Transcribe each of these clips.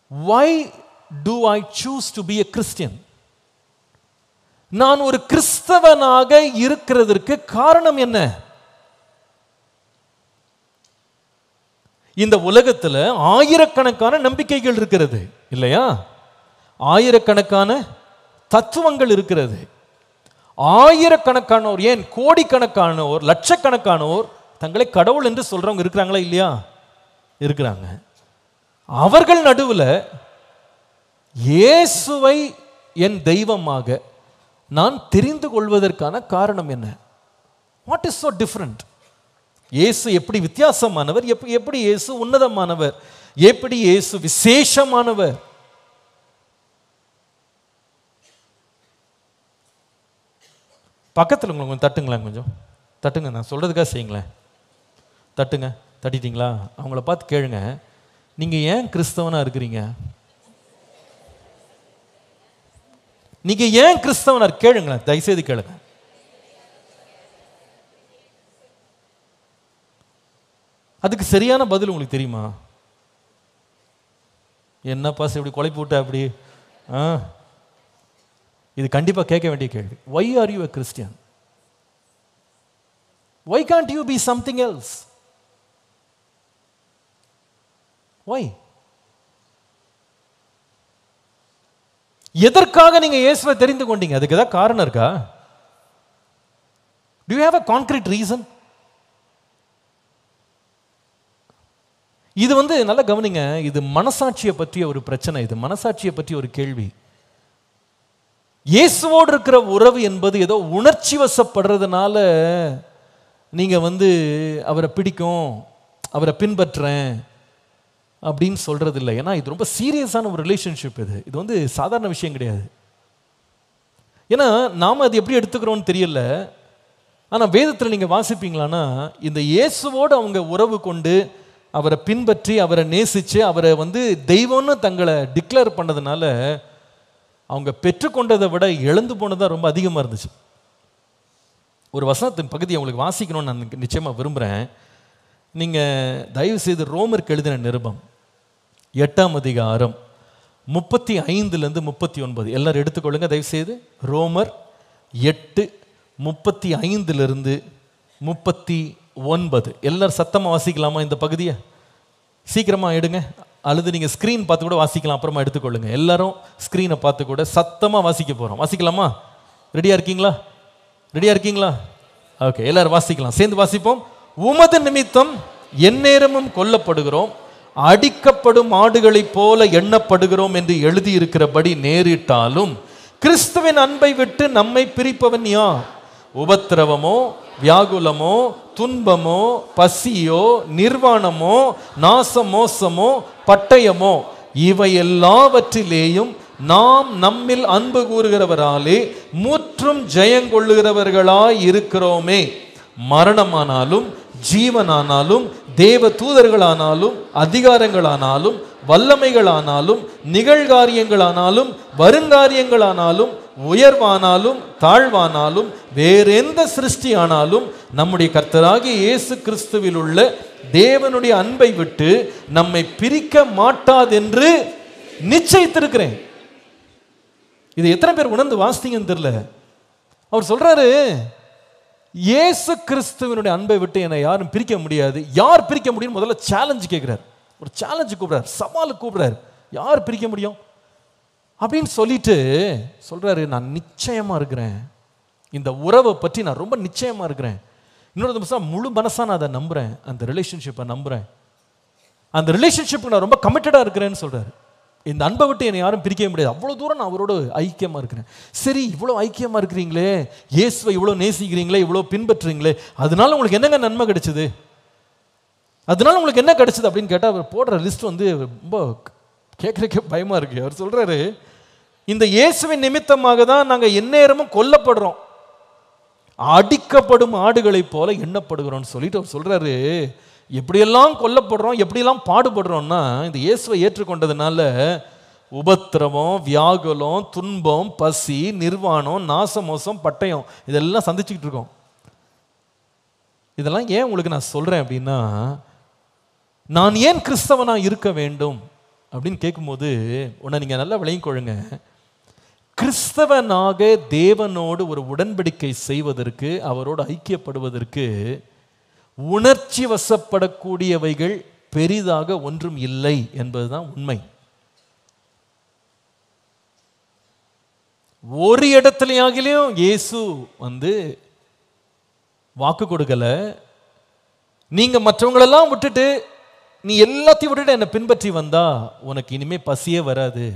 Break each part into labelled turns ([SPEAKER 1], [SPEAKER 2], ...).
[SPEAKER 1] Why do I choose to be a Christian நான் ஒரு கிறிஸ்தவனாக இருக்கிறதற்கு காரணம் என்ன இந்த உலகத்துல ஆயிரக்கணக்கான நம்பிக்கைகள் இருக்கிறது இல்லையா ஆயிரக்கணக்கான தத்துவங்கள் இருக்கிறது ஆயிரக்கணக்கானோர் ஏன் கோடிக்கணக்கானோர் லட்சக்கணக்கானோர் தங்களை கடவுள் என்று சொல்றவங்க இருக்கிறாங்களா இல்லையா இருக்கிறாங்க அவர்கள் நடுவில் இயேசுவை என் தெய்வமாக நான் தெரிந்து கொள்வதற்கான காரணம் என்ன வாட் இஸ் so டிஃப்ரெண்ட் இயேசு எப்படி வித்தியாசமானவர் எப்படி எப்படி இயேசு உன்னதமானவர் எப்படி இயேசு விசேஷமானவர் பக்கத்தில் உங்களுக்கு கொஞ்சம் தட்டுங்களேன் கொஞ்சம் தட்டுங்க நான் சொல்கிறதுக்காக செய்யுங்களேன் தட்டுங்க தட்டிட்டீங்களா அவங்கள பார்த்து கேளுங்க நீங்கள் ஏன் கிறிஸ்தவனாக இருக்கிறீங்க நீங்கள் ஏன் கிறிஸ்தவனா கேளுங்களேன் தயவுசெய்து கேளுங்க அதுக்கு சரியான பதில் உங்களுக்கு தெரியுமா என்ன பாஸ் இப்படி குழப்பி விட்ட அப்படி ஆ இது கண்டிப்பாக கேட்க வேண்டிய கேள்வி why are you a Christian why can't you be something else why எதற்காக நீங்க இயேசுவை தெரிந்து கொண்டீங்க அதுக்கு ஏதாவது காரணம் இருக்கா do you have a concrete reason இது வந்து நல்லா கவனிங்க இது மனசாட்சியை பற்றிய ஒரு பிரச்சனை இது மனசாட்சியை பற்றிய ஒரு கேள்வி இயேசுவோடு இருக்கிற உறவு என்பது ஏதோ உணர்ச்சி வசப்படுறதுனால நீங்க வந்து அவரை பிடிக்கும் அவரை பின்பற்றேன் அப்படின்னு சொல்றது இல்லை ஏன்னா இது ரொம்ப சீரியஸான ஒரு ரிலேஷன்ஷிப் இது இது வந்து சாதாரண விஷயம் கிடையாது ஏன்னா நாம் அது எப்படி எடுத்துக்கிறோம்னு தெரியல ஆனால் வேதத்தில் நீங்கள் வாசிப்பீங்களான்னா இந்த இயேசுவோடு அவங்க உறவு கொண்டு அவரை பின்பற்றி அவரை நேசித்து அவரை வந்து தெய்வம்னு தங்களை டிக்ளேர் பண்ணதுனால அவங்க பெற்றுக்கொண்டதை விட இழந்து போனதாக ரொம்ப அதிகமாக இருந்துச்சு ஒரு வசனத்தின் பகுதியை உங்களுக்கு வாசிக்கணும்னு நான் நிச்சயமாக விரும்புகிறேன் நீங்கள் தயவு செய்து ரோமருக்கு எழுதின நிருபம் எட்டாம் அதிகாரம் முப்பத்தி ஐந்துலேருந்து முப்பத்தி ஒன்பது எல்லாரும் எடுத்துக்கொள்ளுங்க தயவு செய்து ரோமர் எட்டு முப்பத்தி ஐந்துலேருந்து முப்பத்தி ஒன்பது எல்லாரும் சத்தமாக வாசிக்கலாமா இந்த பகுதியை சீக்கிரமாக எடுங்க அல்லது நீங்கள் ஸ்க்ரீன் பார்த்து கூட வாசிக்கலாம் அப்புறமா எடுத்துக்கொள்ளுங்க எல்லாரும் ஸ்க்ரீனை பார்த்து கூட சத்தமாக வாசிக்க போகிறோம் வாசிக்கலாமா ரெடியாக இருக்கீங்களா ரெடியாக இருக்கீங்களா ஓகே எல்லாரும் வாசிக்கலாம் சேர்ந்து வாசிப்போம் உமது நிமித்தம் எந்நேரமும் கொல்லப்படுகிறோம் அடிக்கப்படும் ஆடுகளைப் போல எண்ணப்படுகிறோம் என்று எழுதியிருக்கிறபடி நேரிட்டாலும் கிறிஸ்துவின் அன்பை விட்டு நம்மை பிரிப்பவன் யார் உபத்திரவமோ வியாகுலமோ துன்பமோ பசியோ நிர்வாணமோ நாசமோசமோ பட்டயமோ இவை எல்லாவற்றிலேயும் நாம் நம்மில் அன்பு கூறுகிறவராலே முற்றும் ஜெயங்கொள்ளுகிறவர்களாய் இருக்கிறோமே மரணமானாலும் ஜீவனானாலும் தேவ தூதர்களானாலும் அதிகாரங்களானாலும் வல்லமைகளானாலும் நிகழ்காரியங்களானாலும் வருங்காரியங்களானாலும் உயர்வானாலும் தாழ்வானாலும் வேறெந்த சிருஷ்டியானாலும் நம்முடைய கர்த்தராகிய இயேசு கிறிஸ்துவில் உள்ள தேவனுடைய அன்பை விட்டு நம்மை பிரிக்க மாட்டாதென்று நிச்சயித்திருக்கிறேன் இது எத்தனை பேர் உணர்ந்து வாசித்தீங்கன்னு தெரியல அவர் சொல்றாரு இயேசு கிறிஸ்துவனுடைய அன்பை விட்டு என்னை யாரும் பிரிக்க முடியாது யார் பிரிக்க முடியும் முதல்ல சேலஞ்சு கேட்கிறார் ஒரு சேலஞ்சு கூப்பிடுறார் சவாலுக்கு கூப்பிடுறார் யார் பிரிக்க முடியும் அப்படின்னு சொல்லிட்டு சொல்றாரு நான் நிச்சயமா இருக்கிறேன் இந்த உறவை பற்றி நான் ரொம்ப நிச்சயமா இருக்கிறேன் இன்னொரு நிமிஷம் முழு மனசா நான் அதை நம்புறேன் அந்த ரிலேஷன்ஷிப்பை நம்புறேன் அந்த ரிலேஷன்ஷிப்புக்கு நான் ரொம்ப கமிட்டடாக இருக்கிறேன்னு சொல்றாரு இந்த அன்பை விட்டு என்னை யாரும் பிரிக்கவே முடியாது அவ்வளோ தூரம் நான் அவரோட ஐக்கியமாக இருக்கிறேன் சரி இவ்வளோ ஐக்கியமாக இருக்கிறீங்களே இயேசுவை இவ்வளோ நேசிக்கிறீங்களே இவ்வளோ பின்பற்றுறீங்களே அதனால உங்களுக்கு என்னங்க நன்மை கிடைச்சது அதனால உங்களுக்கு என்ன கிடைச்சது அப்படின்னு கேட்டால் அவர் போடுற லிஸ்ட் வந்து ரொம்ப கேட்குறக்கே பயமாக இருக்கு அவர் சொல்கிறாரு இந்த இயேசுவின் நிமித்தமாக தான் நாங்கள் எந்நேரமும் கொல்லப்படுறோம் அடிக்கப்படும் ஆடுகளைப் போல எண்ணப்படுகிறோம்னு சொல்லிட்டு அவர் சொல்கிறாரு எப்படியெல்லாம் கொல்லப்படுறோம் எப்படியெல்லாம் பாடுபடுறோம்னா இந்த இயேசுவை ஏற்றுக்கொண்டதுனால உபத்திரவம் வியாகுலம் துன்பம் பசி நிர்வாணம் நாசமோசம் பட்டயம் இதெல்லாம் சந்திச்சுக்கிட்டு இருக்கோம் இதெல்லாம் ஏன் உங்களுக்கு நான் சொல்கிறேன் அப்படின்னா நான் ஏன் கிறிஸ்தவனா இருக்க வேண்டும் அப்படின்னு கேட்கும்போது உன்னை நீங்கள் நல்லா விளையும் கொள்ளுங்க கிறிஸ்தவனாக தேவனோடு ஒரு உடன்படிக்கை செய்வதற்கு அவரோடு ஐக்கியப்படுவதற்கு உணர்ச்சி வசப்படக்கூடியவைகள் பெரிதாக ஒன்றும் இல்லை என்பதுதான் உண்மை ஒரு இடத்துலயாகிலையும் இயேசு வந்து வாக்கு கொடுக்கல நீங்க மற்றவங்களெல்லாம் விட்டுட்டு நீ எல்லாத்தையும் விட்டுட்டு என்னை பின்பற்றி வந்தா உனக்கு இனிமே பசியே வராது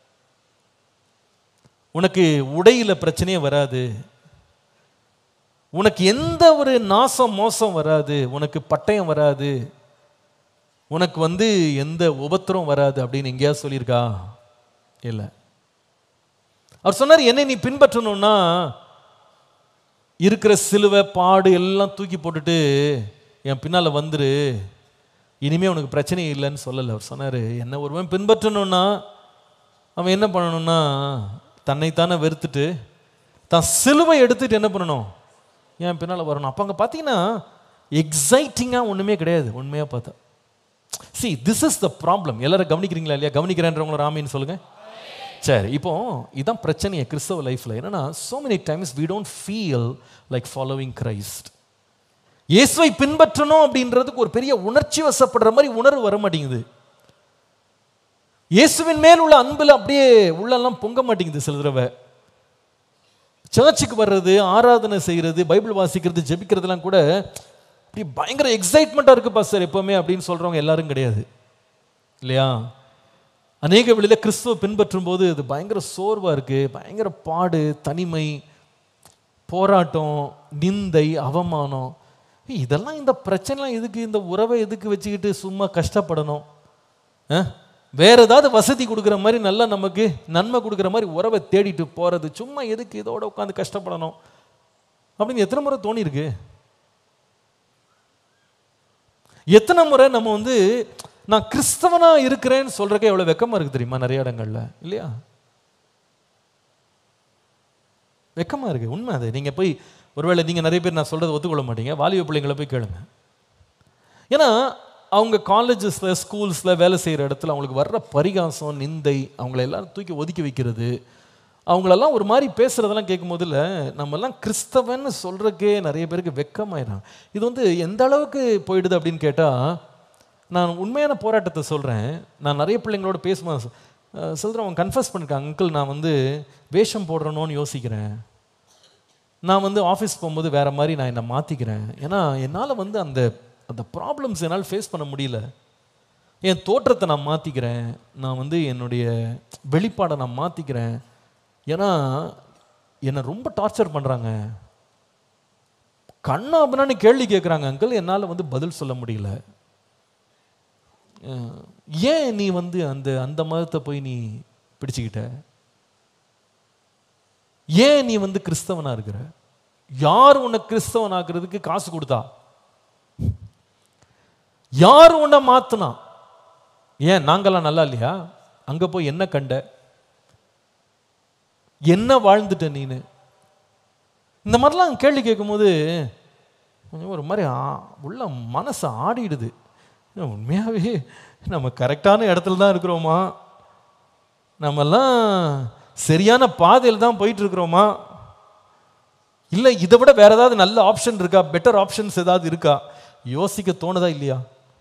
[SPEAKER 1] உனக்கு உடையில பிரச்சனையே வராது உனக்கு எந்த ஒரு நாசம் மோசம் வராது உனக்கு பட்டயம் வராது உனக்கு வந்து எந்த உபத்திரம் வராது அப்படின்னு எங்கேயாவது சொல்லியிருக்கா இல்லை அவர் சொன்னார் என்னை நீ பின்பற்றணும்னா இருக்கிற சிலுவை பாடு எல்லாம் தூக்கி போட்டுட்டு என் பின்னால் வந்துரு இனிமே உனக்கு பிரச்சனை இல்லைன்னு சொல்லலை அவர் சொன்னார் என்ன ஒருவன் பின்பற்றணும்னா அவன் என்ன பண்ணணும்னா தன்னைத்தானே வெறுத்துட்டு தான் சிலுவை எடுத்துட்டு என்ன பண்ணணும் என் பின்னால் வரணும் அப்போ அங்கே பார்த்தீங்கன்னா எக்ஸைட்டிங்காக ஒன்றுமே கிடையாது உண்மையாக பார்த்தா see this is the problem எல்லாரும் கவனிக்கிறீங்களா இல்லையா கவனிக்கிறேன்றவங்கள ராமின்னு சொல்லுங்க சரி இப்போ இதான் பிரச்சனையே கிறிஸ்தவ லைஃப்ல என்னன்னா so many times we don't feel like following Christ இயேசுவை பின்பற்றணும் அப்படின்றதுக்கு ஒரு பெரிய உணர்ச்சி வசப்படுற மாதிரி உணர்வு வர மாட்டேங்குது இயேசுவின் மேல் உள்ள அன்பில் அப்படியே உள்ளெல்லாம் பொங்க மாட்டேங்குது சில தடவை சர்ச்சுக்கு வர்றது ஆராதனை செய்கிறது பைபிள் வாசிக்கிறது ஜெபிக்கிறதுலாம் கூட அப்படி பயங்கர எக்ஸைட்மெண்ட்டாக இருக்கு பாஸ்டர் எப்பவுமே அப்படின்னு சொல்கிறவங்க எல்லாரும் கிடையாது இல்லையா அநேக வழியில் கிறிஸ்துவ பின்பற்றும் போது இது பயங்கர சோர்வாக இருக்குது பயங்கர பாடு தனிமை போராட்டம் நிந்தை அவமானம் ஏய், இதெல்லாம் இந்த பிரச்சனைலாம் எதுக்கு இந்த உறவை எதுக்கு வச்சுக்கிட்டு சும்மா கஷ்டப்படணும் ஆ? வேற ஏதாவது வசதி கொடுக்குற மாதிரி நல்லா நமக்கு நன்மை கொடுக்குற மாதிரி உறவை தேடிட்டு போகிறது சும்மா எதுக்கு இதோட உட்காந்து கஷ்டப்படணும் அப்படின்னு எத்தனை முறை தோணியிருக்கு எத்தனை முறை நம்ம வந்து நான் கிறிஸ்தவனா இருக்கிறேன்னு சொல்றதுக்கு எவ்வளவு வெக்கமா இருக்கு தெரியுமா நிறைய இடங்கள்ல இல்லையா வெக்கமா இருக்கு உண்மை அது நீங்க போய் ஒருவேளை நீங்க நிறைய பேர் நான் சொல்றதை ஒத்துக்கொள்ள மாட்டீங்க வாலிப பிள்ளைங்களை போய் கேளுங்க ஏன்னா அவங்க காலேஜஸில் ஸ்கூல்ஸில் வேலை செய்கிற இடத்துல அவங்களுக்கு வர்ற பரிகாசம் நிந்தை அவங்கள எல்லாரும் தூக்கி ஒதுக்கி வைக்கிறது அவங்களெல்லாம் ஒரு மாதிரி பேசுகிறதெல்லாம் கேட்கும்போதுல நம்மெல்லாம் கிறிஸ்தவன்னு சொல்கிறக்கே நிறைய பேருக்கு வெக்கமாயிடும் இது வந்து எந்த அளவுக்கு போயிடுது அப்படின்னு கேட்டால் நான் உண்மையான போராட்டத்தை சொல்கிறேன் நான் நிறைய பிள்ளைங்களோட பேசுவேன் சொல்கிறேன் அவங்க கன்ஃபஸ் பண்ணிருக்காங்க அங்கிள் நான் வந்து வேஷம் போடுறணும்னு யோசிக்கிறேன் நான் வந்து ஆஃபீஸ் போகும்போது வேற மாதிரி நான் என்னை மாற்றிக்கிறேன் ஏன்னா என்னால் வந்து அந்த அந்த ப்ராப்ளம்ஸ் என்னால் ஃபேஸ் பண்ண முடியல என் தோற்றத்தை நான் மாற்றிக்கிறேன் நான் வந்து என்னுடைய வெளிப்பாடை நான் மாற்றிக்கிறேன் ஏன்னா என்னை ரொம்ப டார்ச்சர் பண்ணுறாங்க கண்ணா அப்படின்னு கேள்வி கேட்குறாங்க அங்கிள் என்னால் வந்து பதில் சொல்ல முடியல அஹ், ஏன் நீ வந்து அந்த அந்த மதத்தை போய் நீ பிடிச்சுக்கிட்ட ஏன் நீ வந்து கிறிஸ்தவனா இருக்கிற யார் உன்னை கிறிஸ்தவன் ஆக்குறதுக்கு காசு கொடுத்தா யார் உன்னை மாத்துனா ஏன் நாங்கெல்லாம் நல்லா இல்லையா அங்க போய் என்ன கண்ட என்ன வாழ்ந்துட்ட நீனு இந்த மாதிரிலாம் கேள்வி கேட்கும்போது கொஞ்சம் ஒரு மாதிரி ஆ- உள்ள மனசு ஆடிடுது ஏன் உண்மையாவே நம்ம கரெக்டான இடத்துல தான் இருக்கிறோமா நம்மெல்லாம் சரியான பாதையில் தான் போயிட்டு இருக்கிறோமா இல்லை இதை விட வேற ஏதாவது நல்ல ஆப்ஷன் இருக்கா பெட்டர் ஆப்ஷன்ஸ் ஏதாவது இருக்கா யோசிக்க தோணுதா இல்லையா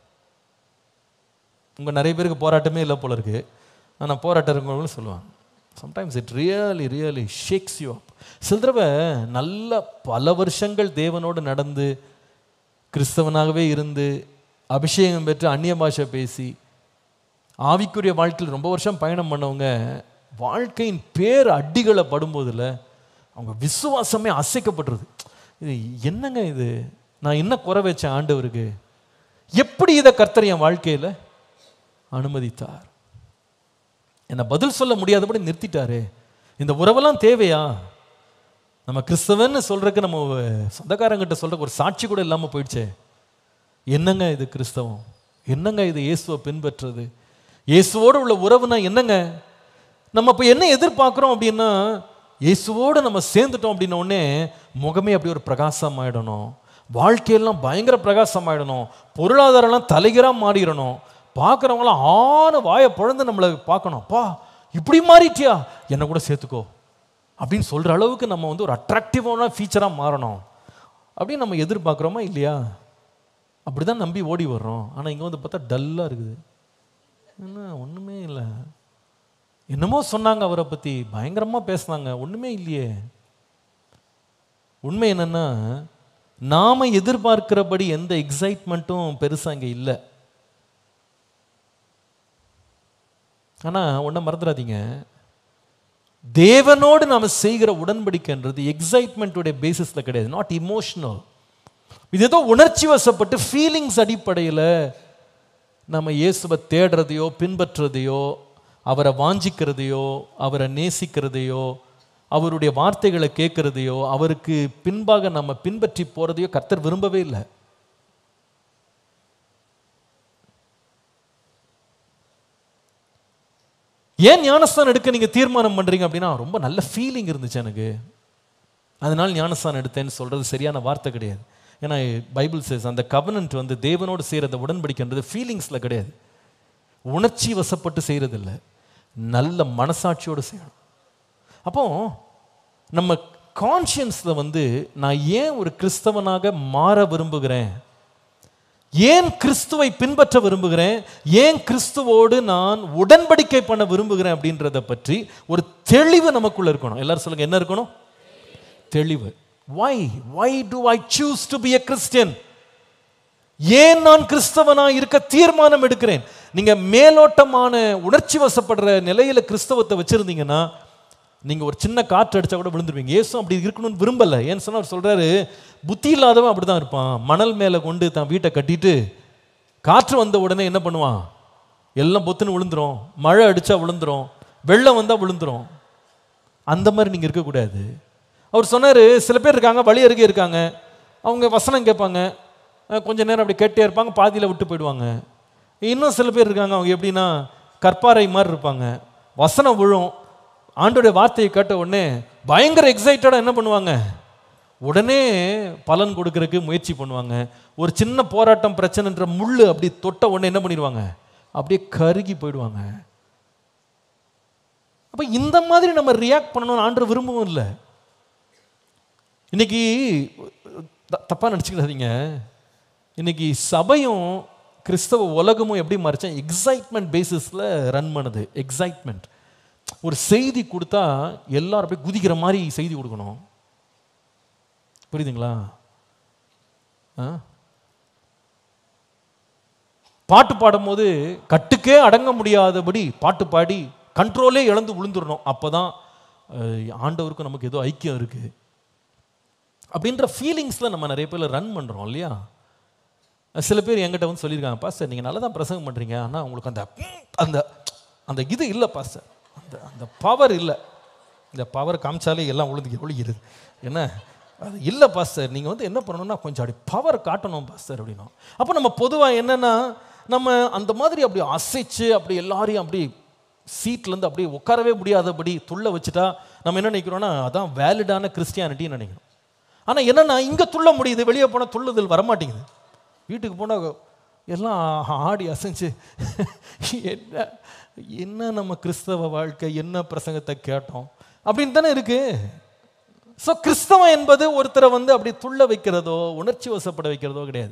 [SPEAKER 1] உங்க நிறைய பேருக்கு போராட்டமே இல்லை போல இருக்கு ஆனால் போராட்டம் இருக்கவங்களும் சொல்லுவாங்க sometimes it really really shakes you up சில தடவை நல்ல பல வருஷங்கள் தேவனோடு நடந்து கிறிஸ்தவனாகவே இருந்து அபிஷேகம் பெற்று அந்நிய பாஷை பேசி ஆவிக்குரிய வாழ்க்கையில் ரொம்ப வருஷம் பயணம் பண்ணவங்க வாழ்க்கையின் பேர் அடிகளை படும்போதில் அவங்க விசுவாசமே அசைக்கப்படுறது இது என்னங்க இது நான் என்ன குறை வச்சேன் ஆண்டவருக்கு எப்படி இதை கர்த்தர் என் வாழ்க்கையில் அனுமதித்தார் என்னை பதில் சொல்ல முடியாதபடி நிறுத்திட்டாரு இந்த உறவெல்லாம் தேவையா நம்ம கிறிஸ்தவன்னு சொல்றதுக்கு நம்ம சொந்தக்காரங்கிட்ட சொல்றதுக்கு ஒரு சாட்சி கூட இல்லாமல் போயிடுச்சே என்னங்க இது கிறிஸ்தவம் என்னங்க இது இயேசுவை பின்பற்றுறது இயேசுவோடு உள்ள உறவுனா என்னங்க நம்ம இப்போ என்ன எதிர்பார்க்குறோம் அப்படின்னா இயேசுவோடு நம்ம சேர்ந்துட்டோம் அப்படின்ன உடனே முகமே அப்படி ஒரு பிரகாசமாயிடணும் வாழ்க்கையெல்லாம் பயங்கர பிரகாசமாயிடணும் பொருளாதாரம்லாம் தலைகீழா மாறிடணும் பார்க்குறவங்களாம் ஆன வாயை பிழந்து நம்மளை பார்க்கணும் பா இப்படி மாறிட்டியா என்னை கூட சேர்த்துக்கோ அப்படின்னு சொல்கிற அளவுக்கு நம்ம வந்து ஒரு அட்ராக்டிவான ஃபீச்சராக மாறணும் அப்படின்னு நம்ம எதிர்பார்க்குறோமா இல்லையா அப்படி தான் நம்பி ஓடி வர்றோம் ஆனால் இங்கே வந்து பார்த்தா டல்லாக இருக்குது என்ன ஒன்றுமே இல்லை என்னமோ சொன்னாங்க அவரை பற்றி பயங்கரமாக பேசுனாங்க ஒன்றுமே இல்லையே உண்மை என்னன்னா நாம எதிர்பார்க்கிறபடி எந்த எக்ஸைட்மெண்ட்டும் பெருசா இங்க இல்லை ஆனா ஒன்றை மறந்துடாதீங்க தேவனோடு நாம செய்கிற உடன்படிக்கைன்றது எக்ஸைட்மெண்ட்டுடைய பேசிஸ்ல கிடையாது நாட் இமோஷனல் இது ஏதோ உணர்ச்சி வசப்பட்டு ஃபீலிங்ஸ் அடிப்படையில் நம்ம இயேசுவை தேடுறதையோ பின்பற்றுறதையோ அவரை வாஞ்சிக்கிறதையோ அவரை நேசிக்கிறதையோ அவருடைய வார்த்தைகளை கேட்கறதையோ அவருக்கு பின்பாக நம்ம பின்பற்றி போறதையோ கர்த்தர் விரும்பவே இல்லை ஏன் ஞானஸ்தானம் எடுக்க நீங்க தீர்மானம் பண்றீங்க அப்படின்னா ரொம்ப நல்ல ஃபீலிங் இருந்துச்சு எனக்கு அதனால ஞானஸ்தானம் எடுத்தேன்னு சொல்றது சரியான வார்த்தை கிடையாது ஏன்னா பைபிள் சேஸ் அந்த கவனன்ட் வந்து தேவனோடு செய்கிற அந்த உடன்படிக்கைன்றது ஃபீலிங்ஸில் கிடையாது உணர்ச்சி வசப்பட்டு செய்கிறது இல்லை நல்ல மனசாட்சியோடு செய்யணும் அப்போ நம்ம கான்ஷியன்ஸில் வந்து நான் ஏன் ஒரு கிறிஸ்தவனாக மாற விரும்புகிறேன் ஏன் கிறிஸ்துவை பின்பற்ற விரும்புகிறேன் ஏன் கிறிஸ்துவோடு நான் உடன்படிக்கை பண்ண விரும்புகிறேன் அப்படின்றத பற்றி ஒரு தெளிவு நமக்குள்ள இருக்கணும் எல்லாரும் சொல்லுங்க என்ன இருக்கணும் தெளிவு why why do I choose to be a Christian ஏன் நான் கிறிஸ்தவனா இருக்க தீர்மானம் எடுக்கிறேன் நீங்க மேலோட்டமான உணர்ச்சி வசப்படுற நிலையில கிறிஸ்தவத்தை வச்சிருந்தீங்கன்னா நீங்க ஒரு சின்ன காற்று அடிச்சா கூட விழுந்துருவீங்க ஏசும் அப்படி இருக்கணும்னு விரும்பல ஏன்னு சொன்னா அவர் சொல்றாரு புத்தி இல்லாதவன் அப்படிதான் இருப்பான் மணல் மேல கொண்டு தான் வீட்டை கட்டிட்டு காற்று வந்த உடனே என்ன பண்ணுவான் எல்லாம் பொத்துன்னு விழுந்துரும் மழை அடிச்சா விழுந்துரும் வெள்ளம் வந்தா விழுந்துரும் அந்த மாதிரி நீங்க இருக்கக்கூடாது அவர் சொன்னாரு சில பேர் இருக்காங்க வழி அருகே இருக்காங்க அவங்க வசனம் கேட்பாங்க அஹ் கொஞ்ச நேரம் அப்படி கேட்டே இருப்பாங்க பாதியில் விட்டு போயிடுவாங்க இன்னும் சில பேர் இருக்காங்க அவங்க எப்படின்னா கற்பாறை மாதிரி இருப்பாங்க வசனம் விழும் ஆண்டோடைய வார்த்தையை கேட்ட உடனே பயங்கர எக்ஸைட்டடாக என்ன பண்ணுவாங்க உடனே பலன் கொடுக்கறதுக்கு முயற்சி பண்ணுவாங்க ஒரு சின்ன போராட்டம் பிரச்சனைன்ற முள்ளு அப்படி தொட்ட உடனே என்ன பண்ணிடுவாங்க அப்படியே கருகி போயிடுவாங்க அப்போ இந்த மாதிரி நம்ம ரியாக்ட் பண்ணணும்னு ஆண்டு விரும்பவும் இல்லை இன்னைக்கு த- தப்பா நினச்சிக்கிடாதீங்க இன்னைக்கு சபையும் கிறிஸ்தவ உலகமும் எப்படி மாறிச்சா எக்ஸைட்மெண்ட் பேசிஸில் ரன் பண்ணுது எக்ஸைட்மெண்ட் ஒரு செய்தி கொடுத்தா எல்லாரும் அப்படியே குதிக்கிற மாதிரி செய்தி கொடுக்கணும் புரியுதுங்களா ஆ? பாட்டு பாடும்போது கட்டுக்கே அடங்க முடியாதபடி பாட்டு பாடி கண்ட்ரோலே இழந்து விழுந்துடணும் அப்பதான் அஹ், ஆண்டவருக்கும் நமக்கு ஏதோ ஐக்கியம் இருக்கு அப்படின்ற ஃபீலிங்ஸில் நம்ம நிறைய பேர் ரன் பண்ணுறோம் இல்லையா சில பேர் என்கிட்ட வந்து சொல்லியிருக்காங்க பாஸ்டர் நீங்கள் நல்லா தான் பிரசங்கம் பண்ணுறீங்க ஆனால் உங்களுக்கு அந்த ம், அந்த அந்த இது இல்லை பாஸ்டர் அந்த அந்த பவர் இல்லை இந்த பவர் காமிச்சாலே எல்லாம் உழுது ஒழுகிறது என்ன அது இல்லை பாஸ்டர் நீங்கள் வந்து என்ன பண்ணணும்னா கொஞ்சம் அப்படி பவர் காட்டணும் பாஸ்டர் அப்படின்னும் அப்போ நம்ம பொதுவாக என்னென்னா நம்ம அந்த மாதிரி அப்படி அசைச்சு அப்படி எல்லாரையும் அப்படி சீட்லேருந்து அப்படியே உட்காரவே முடியாதபடி துள்ள வச்சுட்டா நம்ம என்ன நினைக்கிறோம்னா அதான் வேலிடான கிறிஸ்டியானிட்டின்னு நினைக்கிறோம் ஆனால் என்னன்னா இங்கே துள்ள முடியுது வெளியே போனால் துள்ளுதல் வரமாட்டேங்குது வீட்டுக்கு போனால் எல்லாம் ஆடி அசைஞ்சு என்ன என்ன நம்ம கிறிஸ்தவ வாழ்க்கை என்ன பிரசங்கத்தை கேட்டோம் அப்படின்னு தானே இருக்கு ஸோ கிறிஸ்தவம் என்பது ஒருத்தரை வந்து அப்படி துள்ள வைக்கிறதோ உணர்ச்சி வசப்பட வைக்கிறதோ கிடையாது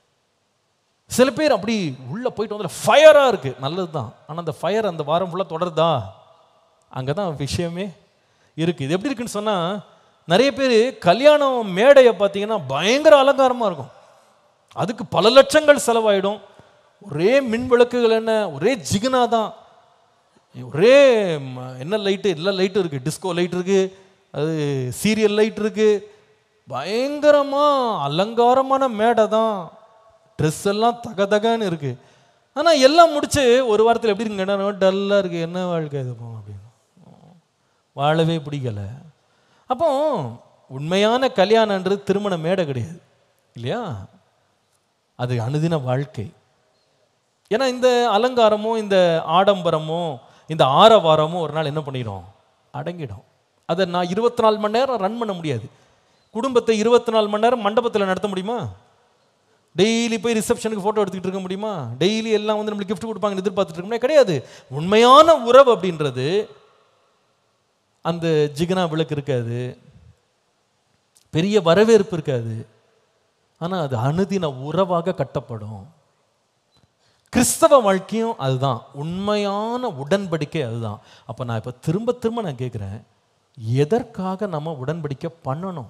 [SPEAKER 1] சில பேர் அப்படி உள்ள போயிட்டு வந்து ஃபயராக இருக்கு நல்லது தான் ஆனால் அந்த ஃபயர் அந்த வாரம் ஃபுல்லாக தொடருதா அங்கே தான் விஷயமே இருக்கு இது எப்படி இருக்குன்னு சொன்னால் நிறைய பேர் கல்யாணம் மேடையை பார்த்தீங்கன்னா பயங்கர அலங்காரமாக இருக்கும் அதுக்கு பல லட்சங்கள் செலவாயிடும் ஒரே மின் விளக்குகள் என்ன ஒரே ஜிகுனா தான் ஒரே ம- என்ன லைட்டு எல்லா லைட்டும் இருக்குது டிஸ்கோ லைட் இருக்குது அது சீரியல் லைட் இருக்குது பயங்கரமாக அலங்காரமான மேடை தான் ட்ரெஸ் எல்லாம் தகதகன்னு இருக்குது ஆனால் எல்லாம் முடிச்சு ஒரு வாரத்தில் எப்படி இருக்குங்க டல்லாக இருக்குது என்ன வாழ்க்கை இது போ அப்படின்னு வாழவே பிடிக்கல அப்போ உண்மையான கல்யாணன்றது திருமண மேடை கிடையாது இல்லையா அது அனுதின வாழ்க்கை ஏன்னா இந்த அலங்காரமோ இந்த ஆடம்பரமோ இந்த ஆரவாரமோ ஒரு நாள் என்ன பண்ணிடும் அடங்கிடும் அதை நான் இருபத்தி நாலு மணி நேரம் ரன் பண்ண முடியாது குடும்பத்தை இருபத்தி நாலு மணி நேரம் மண்டபத்தில் நடத்த முடியுமா டெய்லி போய் ரிசப்ஷனுக்கு ஃபோட்டோ எடுத்துக்கிட்டு இருக்க முடியுமா டெய்லி எல்லாம் வந்து நம்மளுக்கு gift கொடுப்பாங்கன்னு எதிர்பார்த்துட்டு இருக்கோம்னா கிடையாது உண்மையான உறவு அப்படின்றது அந்த ஜிகனா விளக்கு இருக்காது பெரிய வரவேற்பு இருக்காது ஆனால் அது அனுதின உறவாக கட்டப்படும் கிறிஸ்தவ வாழ்க்கையும் அதுதான் உண்மையான உடன்படிக்கை அதுதான் அப்போ நான் இப்போ திரும்ப திரும்ப நான் கேட்குறேன் எதற்காக நம்ம உடன்படிக்கை பண்ணணும்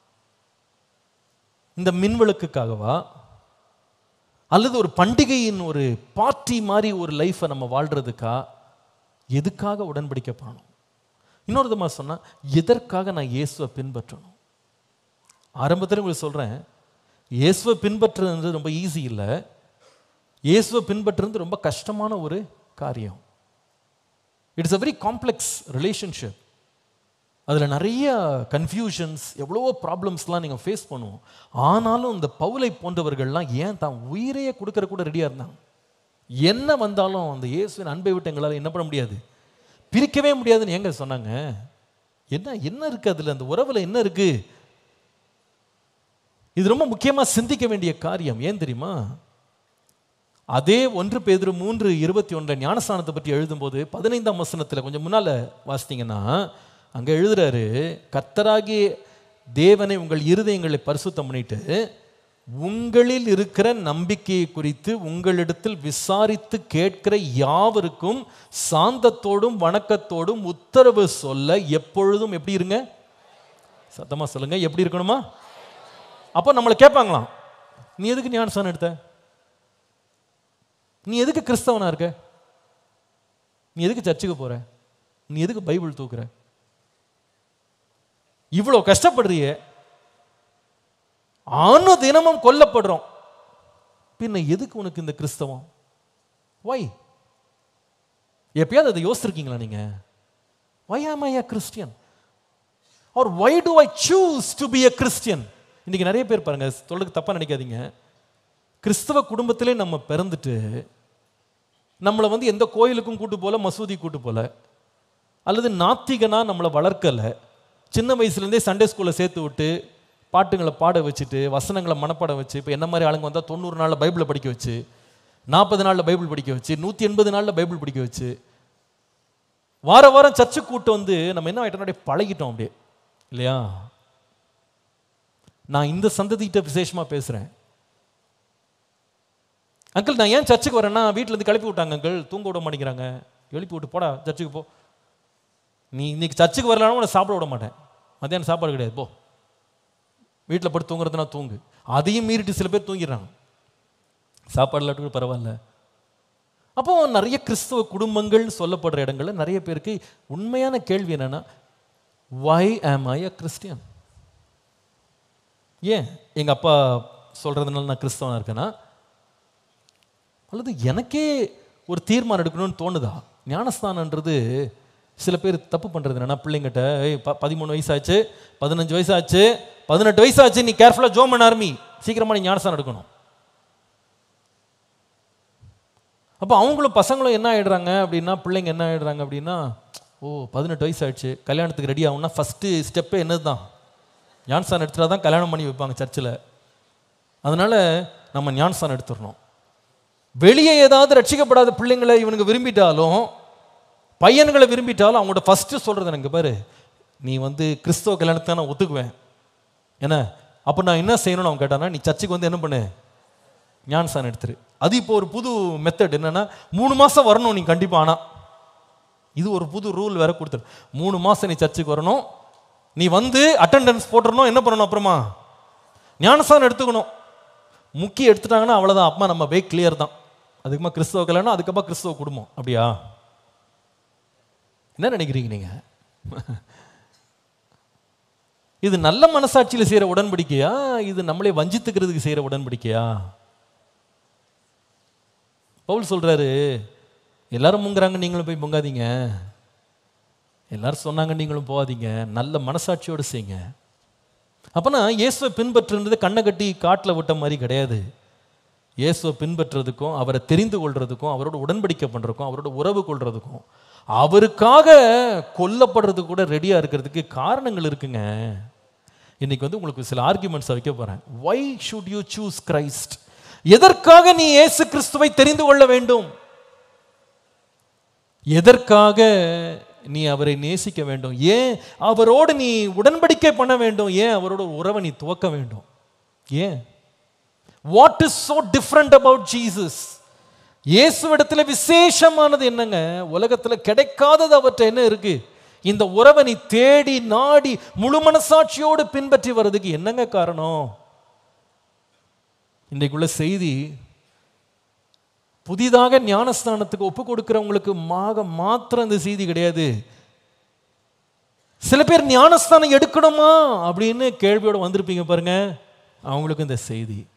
[SPEAKER 1] இந்த மின்விளக்குக்காகவா அல்லது ஒரு பண்டிகையின் ஒரு பார்ட்டி மாதிரி ஒரு லைஃப்பை நம்ம வாழ்றதுக்கா எதுக்காக உடன்படிக்கை பண்ணணும் இன்னொரு விதமாக சொன்னால் எதற்காக நான் இயேசுவை பின்பற்றணும் ஆரம்பத்தில் உங்களுக்கு சொல்கிறேன் இயேசுவை பின்பற்றுறது ரொம்ப ஈஸி இல்லை இயேசுவை பின்பற்றுறது ரொம்ப கஷ்டமான ஒரு காரியம் it's a very complex relationship அதில் நிறைய கன்ஃபியூஷன்ஸ் எவ்வளவோ ப்ராப்ளம்ஸ்லாம் நீங்கள் ஃபேஸ் பண்ணுவோம் ஆனாலும் இந்த பவுலை போன்றவர்கள்லாம் ஏன் தான் உயிரையே கொடுக்கற கூட ரெடியாக இருந்தாங்க என்ன வந்தாலும் அந்த இயேசுவின் அன்பை விட்டு எங்களால் என்ன பண்ண முடியாது பிரிக்கவே முடியாதுன்னு எங்க சொன்னாங்க என்ன என்ன இருக்கு அதில் அந்த உறவில் என்ன இருக்கு இது ரொம்ப முக்கியமாக சிந்திக்க வேண்டிய காரியம் ஏன் தெரியுமா அதே ஒன்று பேதுரு மூன்று இருபத்தி ஒன்றை ஞானஸ்தானத்தை பற்றி எழுதும்போது பதினைந்தாம் வசனத்தில் கொஞ்சம் முன்னால் வாசித்தீங்கன்னா அங்கே எழுதுறாரு கர்த்தராகிய தேவனை உங்கள் இருதயங்களை பரிசுத்தம் பண்ணிட்டு உங்களில் இருக்கிற நம்பிக்கையை குறித்து உங்களிடத்தில் விசாரித்து கேட்கிற யாவருக்கும் சாந்தத்தோடும் வணக்கத்தோடும் உத்தரவு சொல்ல எப்பொழுதும் எப்படி இருங்க சத்தமா சொல்லுங்க எப்படி இருக்கணுமா அப்போ நம்மளை கேட்பாங்களாம் நீ எதுக்கு ஞானஸ்தானம் எடுத்த நீ எதுக்கு கிறிஸ்தவனா இருக்க நீ எதுக்கு சர்ச்சுக்கு போற நீ எதுக்கு பைபிள் தூக்குற இவ்வளோ கஷ்டப்படுறியே அணு தினமும் கொல்லப்படுறோம் பின்ன எதுக்கு உனக்கு இந்த கிறிஸ்தவம் வை எப்பயாவது அதை யோசிச்சிருக்கீங்களா நீங்க why am I a Christian or why do I choose to be a Christian இன்னைக்கு நிறைய பேர் பாருங்க சொல்றதுக்கு தப்பா நினைக்காதீங்க கிறிஸ்தவ குடும்பத்திலே நம்ம பிறந்துட்டு நம்மளை வந்து எந்த கோயிலுக்கும் கூட்டு போல மசூதி கூட்டு போல அல்லது நாத்திகனா நம்மளை வளர்க்கலை சின்ன வயசுலேருந்தே சண்டே ஸ்கூலில் சேர்த்து விட்டு பாட்டுங்களை பாட வச்சுட்டு வசனங்களை மனப்பாடம் வச்சு இப்போ என்ன மாதிரி ஆளுங்க வந்தால் தொண்ணூறு நாளில் பைபிளை படிக்க வச்சு நாற்பது நாளில் பைபிள் படிக்க வச்சு நூற்றி எண்பது நாளில் பைபிள் படிக்க வச்சு வார வாரம் சர்ச்சு கூட்டு வந்து நம்ம என்ன ஆகிட்டோம் அப்படியே பழகிட்டோம் அப்படியே இல்லையா நான் இந்த சந்ததிகிட்ட விசேஷமாக பேசுகிறேன் அங்கிள் நான் ஏன் சர்ச்சுக்கு வரேன்னா வீட்டில் இருந்து கிளப்பி விட்டாங்க அங்கிள் தூங்க விட மாட்டேங்கிறாங்க எழுப்பி விட்டு போடா சர்ச்சுக்கு போ நீ இன்னைக்கு சர்ச்சுக்கு வரலன்னா உன்னை சாப்பிட விட மாட்டேன் மத்தியானம் சாப்பாடு கிடையாது போ வீட்டில் படுத்து தூங்குறதுனா தூங்கு அதையும் மீறிட்டு சில பேர் தூங்கிடுறாங்க சாப்பாடு இல்லாட்டி பரவாயில்ல அப்போ நிறைய கிறிஸ்தவ குடும்பங்கள்னு சொல்லப்படுற இடங்கள்ல நிறைய பேருக்கு உண்மையான கேள்வி என்னன்னா வை ஆம் ஐ அ கிறிஸ்டியன் ஏன் எங்க அப்பா சொல்றதுனால நான் கிறிஸ்தவனா இருக்கேனா அல்லது எனக்கே ஒரு தீர்மானம் எடுக்கணும்னு தோணுதா ஞானஸ்தானன்றது சில பேர் தப்பு பண்றது என்னன்னா பிள்ளைங்கிட்ட "ஏய், ப பதிமூணு வயசாச்சு பதினஞ்சு வயசாச்சு பதினெட்டு வயசாச்சு நீ கேர்ஃபுல்லாக ஜோம் பண்ண ஆரம்பி சீக்கிரமா நீ ஞானஸ்தானம் எடுக்கணும் அப்போ அவங்களும் பசங்களும் என்ன ஆயிடுறாங்க அப்படின்னா பிள்ளைங்க என்ன ஆயிடுறாங்க அப்படின்னா ஓ பதினெட்டு வயசு ஆயிடுச்சு கல்யாணத்துக்கு ரெடி ஆகும்னா ஃபஸ்ட்டு ஸ்டெப்பே என்னது தான் ஞானஸ்தானம் எடுத்துட்டா தான் கல்யாணம் பண்ணி வைப்பாங்க சர்ச்சில் அதனால நம்ம ஞானஸ்தானம் எடுத்துடணும் வெளியே ஏதாவது ரட்சிக்கப்படாத பிள்ளைங்களை இவனுங்க விரும்பிட்டாலும் பையன்களை விரும்பிட்டாலும் அவங்கள்ட்ட ஃபஸ்ட்டு சொல்கிறது எனக்கு பாரு நீ வந்து கிறிஸ்தவ கல்யாணத்தை நான் ஒத்துக்குவேன் என்ன அப்போ நான் என்ன செய்யணும்னு அவன் கேட்டானா நீ சர்ச்சுக்கு வந்து என்ன பண்ணு ஞானசானம் எடுத்துரு அது இப்போ ஒரு புது மெத்தட் என்னன்னா மூணு மாதம் வரணும் நீ கண்டிப்பாக ஆனால் இது ஒரு புது ரூல் வேற கொடுத்துரு மூணு மாதம் நீ சர்ச்சுக்கு வரணும் நீ வந்து அட்டெண்டன்ஸ் போட்டுறணும் என்ன பண்ணணும் அப்புறமா ஞானசானம் எடுத்துக்கணும் முக்கிய எடுத்துட்டாங்கன்னா அவ்வளோதான் அப்பா நம்ம வே கிளியர் தான் அதுக்குமா கிறிஸ்தவ கல்யாணம் அதுக்கப்புறம் கிறிஸ்தவ குடும்பம் அப்படியா என்ன நினைக்கிறீங்க நீங்க இது நல்ல மனசாட்சியில் செய்கிற உடன்படிக்கையா இது நம்மளே வஞ்சித்துக்கிறதுக்கு செய்கிற உடன்படிக்கையா பவுல் சொல்றாரு எல்லாரும் முங்குறாங்க நீங்களும் போய் பொங்காதீங்க எல்லாரும் சொன்னாங்க நீங்களும் போகாதீங்க நல்ல மனசாட்சியோடு செய்யுங்க அப்பனா இயேசுவை பின்பற்றுன்றது கண்ணை கட்டி காட்டில் விட்ட மாதிரி கிடையாது இயேசுவை பின்பற்றுறதுக்கும் அவரை தெரிந்து கொள்றதுக்கும் அவரோட உடன்படிக்கை பண்ணுறதுக்கும் அவரோட உறவு கொள்றதுக்கும் அவருக்காக கொல்லப்படுறதுக்கு கூட ரெடியாக இருக்கிறதுக்கு காரணங்கள் இருக்குங்க இன்னைக்கு வந்து உங்களுக்கு சில ஆர்குமெண்ட்ஸ் வைக்க போகிறேன் why should you choose Christ எதற்காக நீ இயேசு கிறிஸ்துவை தெரிந்து கொள்ள வேண்டும் எதற்காக நீ அவரை நேசிக்க வேண்டும் ஏன் அவரோடு நீ உடன்படிக்கை பண்ண வேண்டும் ஏன் அவரோட உறவை நீ துவக்க வேண்டும் ஏன் what is so different about Jesus இயேசுவிடத்தில் விசேஷமானது என்னங்க உலகத்துல கிடைக்காதது அவற்றை என்ன இருக்கு இந்த உறவை நீ தேடி நாடி முழு மனசாட்சியோடு பின்பற்றி வர்றதுக்கு என்னங்க காரணம் இன்றைக்குள்ள செய்தி புதிதாக ஞானஸ்தானத்துக்கு ஒப்பு கொடுக்கிறவங்களுக்கு மாக மாத்திரம் இந்த செய்தி கிடையாது சில பேர் ஞானஸ்தானம் எடுக்கணுமா அப்படின்னு கேள்வியோட வந்திருப்பீங்க பாருங்க அவங்களுக்கு இந்த செய்தி